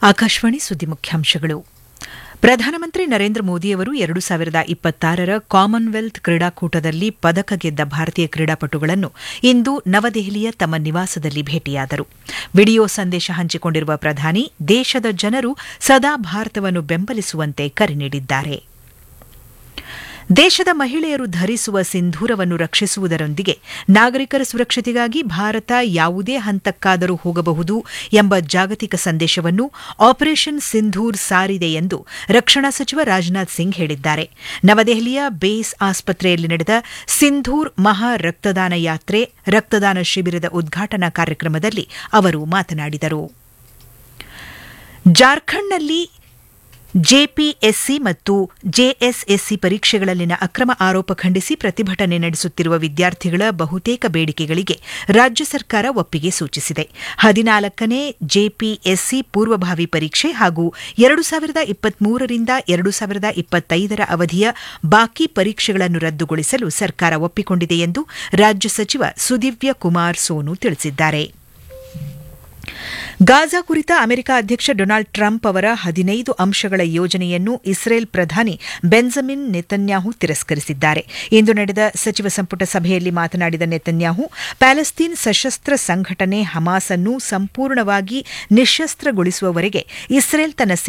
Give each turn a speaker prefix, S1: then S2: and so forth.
S1: ಆಕಾಶವಾಣಿ ಸುದ್ದಿ ಮುಖ್ಯಾಂಶಗಳು ಪ್ರಧಾನಮಂತ್ರಿ ನರೇಂದ್ರ ಮೋದಿಯವರು ಎರಡು ಸಾವಿರದ ಇಪ್ಪತ್ತಾರರ ಕಾಮನ್ವೆಲ್ತ್ ಕ್ರೀಡಾಕೂಟದಲ್ಲಿ ಪದಕ ಗೆದ್ದ ಭಾರತೀಯ ಕ್ರೀಡಾಪಟುಗಳನ್ನು ಇಂದು ನವದೆಹಲಿಯ ತಮ್ಮ ನಿವಾಸದಲ್ಲಿ ಭೇಟಿಯಾದರು ವಿಡಿಯೋ ಸಂದೇಶ ಹಂಚಿಕೊಂಡಿರುವ ಪ್ರಧಾನಿ ದೇಶದ ಜನರು ಸದಾ ಭಾರತವನ್ನು ಬೆಂಬಲಿಸುವಂತೆ ಕರೆ ನೀಡಿದ್ದಾರೆ ದೇಶದ ಮಹಿಳೆಯರು ಧರಿಸುವ ಸಿಂಧೂರವನ್ನು ರಕ್ಷಿಸುವುದರೊಂದಿಗೆ ನಾಗರಿಕರ ಸುರಕ್ಷತೆಗಾಗಿ ಭಾರತ ಯಾವುದೇ ಹಂತಕ್ಕಾದರೂ ಹೋಗಬಹುದು ಎಂಬ ಜಾಗತಿಕ ಸಂದೇಶವನ್ನು ಆಪರೇಷನ್ ಸಿಂಧೂರ್ ಸಾರಿದೆ ಎಂದು ರಕ್ಷಣಾ ಸಚಿವ ರಾಜನಾಥ್ ಸಿಂಗ್ ಹೇಳಿದ್ದಾರೆ ನವದೆಹಲಿಯ ಬೇಸ್ ಆಸ್ಪತ್ರೆಯಲ್ಲಿ ನಡೆದ ಸಿಂಧೂರ್ ಮಹಾ ರಕ್ತದಾನ ಯಾತ್ರೆ ರಕ್ತದಾನ ಶಿಬಿರದ ಉದ್ಘಾಟನಾ ಕಾರ್ಯಕ್ರಮದಲ್ಲಿ ಅವರು ಮಾತನಾಡಿದರು ಜಾರ್ಖಂಡ್ನಲ್ಲಿ ಜೆಪಿಎಸ್ಸಿ ಮತ್ತು ಜೆಎಸ್ಎಸ್ಸಿ ಪರೀಕ್ಷೆಗಳಲ್ಲಿನ ಅಕ್ರಮ ಆರೋಪ ಖಂಡಿಸಿ ಪ್ರತಿಭಟನೆ ನಡೆಸುತ್ತಿರುವ ವಿದ್ಯಾರ್ಥಿಗಳ ಬಹುತೇಕ ಬೇಡಿಕೆಗಳಿಗೆ ರಾಜ್ಯ ಸರ್ಕಾರ ಒಪ್ಪಿಗೆ ಸೂಚಿಸಿದೆ ಹದಿನಾಲ್ಕನೇ ಜೆಪಿಎಸ್ಸಿ ಪೂರ್ವಭಾವಿ ಪರೀಕ್ಷೆ ಹಾಗೂ ಎರಡು ಸಾವಿರದ ಇಪ್ಪತ್ಮೂರರಿಂದ ಎರಡು ಸಾವಿರದ ಇಪ್ಪತ್ತೈದರ ಅವಧಿಯ ಬಾಕಿ ಪರೀಕ್ಷೆಗಳನ್ನು ರದ್ದುಗೊಳಿಸಲು ಸರ್ಕಾರ ಒಪ್ಪಿಕೊಂಡಿದೆ ಎಂದು ರಾಜ್ಯ ಸಚಿವ ಸುದಿವ್ಯ ಕುಮಾರ್ ಸೋನು ತಿಳಿಸಿದ್ದಾರೆ ಗಾಜಾ ಕುರಿತ ಅಮೆರಿಕ ಅಧ್ಯಕ್ಷ ಡೊನಾಲ್ಡ್ ಟ್ರಂಪ್ ಅವರ ಹದಿನೈದು ಅಂಶಗಳ ಯೋಜನೆಯನ್ನು ಇಸ್ರೇಲ್ ಪ್ರಧಾನಿ ಬೆಂಜಮಿನ್ ನೆತನ್ಯಾಹು ತಿರಸ್ಕರಿಸಿದ್ದಾರೆ ಇಂದು ನಡೆದ ಸಚಿವ ಸಂಪುಟ ಸಭೆಯಲ್ಲಿ ಮಾತನಾಡಿದ ನೆತನ್ಯಾಹು ಪ್ಯಾಲೆಸ್ತೀನ್ ಸಶಸ್ತ್ರ ಸಂಘಟನೆ ಹಮಾಸ್ ಅನ್ನು ಸಂಪೂರ್ಣವಾಗಿ ನಿಶಸ್ತ್ರಗೊಳಿಸುವವರೆಗೆ ಇಸ್ರೇಲ್ ತನ್ನ